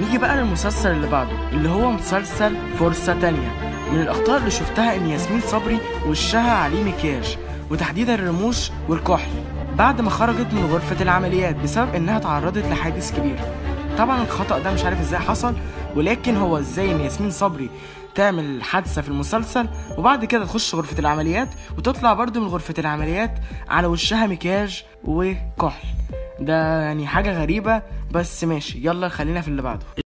نيجي بقى للمسلسل اللي بعده اللي هو مسلسل فرصة تانية من الأخطاء اللي شفتها إن ياسمين صبري وشها عليه مكياج وتحديدا الرموش والكحل بعد ما خرجت من غرفة العمليات بسبب إنها تعرضت لحادث كبير طبعا الخطأ ده مش عارف ازاي حصل ولكن هو ازاي ان ياسمين صبري تعمل حادثة في المسلسل وبعد كده تخش غرفة العمليات وتطلع برضو من غرفة العمليات على وشها مكياج وكحل ده يعني حاجة غريبة بس ماشي يلا خلينا في اللي بعده